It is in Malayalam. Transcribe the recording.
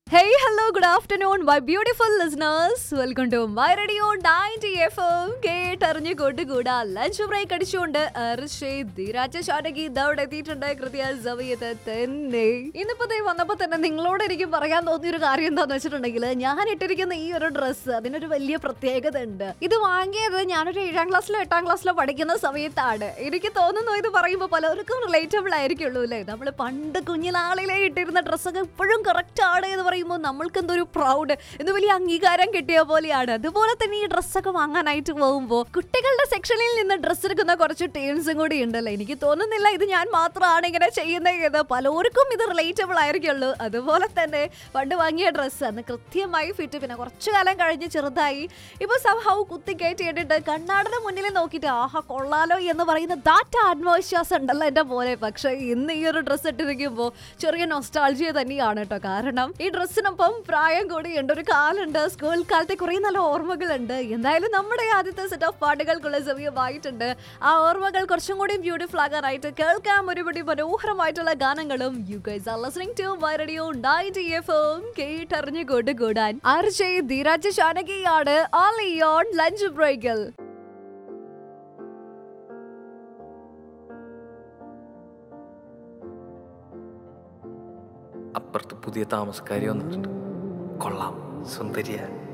Hey, hello, good afternoon, my beautiful listeners. Welcome to my radio 90 FM. കേട്ടറിഞ്ഞു കൊണ്ടുകൂടാ ലഞ്ച് ബ്രേക്ക് അടിച്ചുകൊണ്ട് അർഷേദ് ധീരാജ ഷാനകി ഇതവിടെ എത്തിയിട്ടുണ്ട് കൃത്യ സമയത്ത് തന്നെ ഇന്നിപ്പോ ദേ വന്നപ്പോ തന്നെ നിങ്ങളോട് എനിക്ക് പറയാൻ തോന്നിയ ഒരു കാര്യം എന്താന്ന് വെച്ചിട്ടുണ്ടെങ്കിൽ ഞാൻ ഇട്ടിരിക്കുന്ന ഈ ഒരു ഡ്രസ്സ് അതിനൊരു വലിയ പ്രത്യേകത ഉണ്ട് ഇത് വാങ്ങിയത് ഞാനൊരു ഏഴാം ക്ലാസ്സിലോ എട്ടാം ക്ലാസ്സിലോ പഠിക്കുന്ന സമയത്താണ് എനിക്ക് തോന്നുന്നു ഇത് പറയുമ്പോൾ പലർക്കും റിലേറ്റബിൾ ആയിരിക്കുള്ളൂ അല്ലേ നമ്മൾ പണ്ട് കുഞ്ഞിനാളിലെ ഇട്ടിരുന്ന ഡ്രസ്സൊക്കെ ഇപ്പോഴും കറക്റ്റ് ആണ് എന്ന് പറയുമ്പോൾ നമ്മൾക്ക് എന്തൊരു പ്രൗഡ് എന്ന് വലിയ അംഗീകാരം കിട്ടിയ പോലെയാണ് അതുപോലെ തന്നെ ഈ ഡ്രസ്സൊക്കെ വാങ്ങാനായിട്ട് പോകുമ്പോൾ കുട്ടികളുടെ സെക്ഷനിൽ നിന്ന് ഡ്രസ്സ് എടുക്കുന്ന കുറച്ച് ടീംസും കൂടി ഉണ്ടല്ലോ എനിക്ക് തോന്നുന്നില്ല ഇത് ഞാൻ മാത്രമാണ് ഇങ്ങനെ ചെയ്യുന്നത് എന്ന് പലർക്കും ഇത് റിലേറ്റബിൾ ആയിരിക്കുള്ളൂ അതുപോലെ തന്നെ പണ്ട് വാങ്ങിയ ഡ്രസ്സ് അന്ന് കൃത്യമായി ഫിറ്റ് പിന്നെ കുറച്ചു കാലം കഴിഞ്ഞ് ചെറുതായി ഇപ്പൊ സംഭവം കുത്തിക്കയറ്റി ഇട്ടിട്ട് കണ്ണാടിന് മുന്നിൽ നോക്കിയിട്ട് ആഹാ കൊള്ളാലോ എന്ന് പറയുന്ന ദാറ്റ് ആത്മവിശ്വാസം ഉണ്ടല്ലോ എന്റെ പോലെ പക്ഷെ ഇന്ന് ഈ ഒരു ഡ്രസ്സ് ഇട്ടിരിക്കുമ്പോൾ ചെറിയ നൊസ്റ്റാൾജിയ തന്നെയാണ് കേട്ടോ കാരണം ഈ ഡ്രസ്സിനൊപ്പം പ്രായം കൂടി ഉണ്ട് ഒരു കാലുണ്ട് സ്കൂൾ കാലത്തെ കുറെ നല്ല ഓർമ്മകളുണ്ട് എന്തായാലും നമ്മുടെ ഈ ആദ്യത്തെ സെറ്റ് ഓഫ് പാട്ടുകൾക്കുള്ള സമയമായിട്ടുണ്ട് ആ ഓർമ്മകൾ കുറച്ചും കൂടി ബ്യൂട്ടിഫുൾ ആകാനായിട്ട് കേൾക്കാം ഒരുപടി മനോഹരമായിട്ടുള്ള ഗാനങ്ങളും you guys are listening to my radio 90 FM കേട്ടറിഞ്ഞു കൊടുകൂടാൻ ആർജെ ധീരാജ് ഷാനകിയാണ് ഓൾ ഓൺ ലഞ്ച് ബ്രേക്കിൽ അപ്പുറത്ത് പുതിയ താമസക്കാരി വന്നിട്ടുണ്ട് കൊള്ളാം സുന്ദരിയ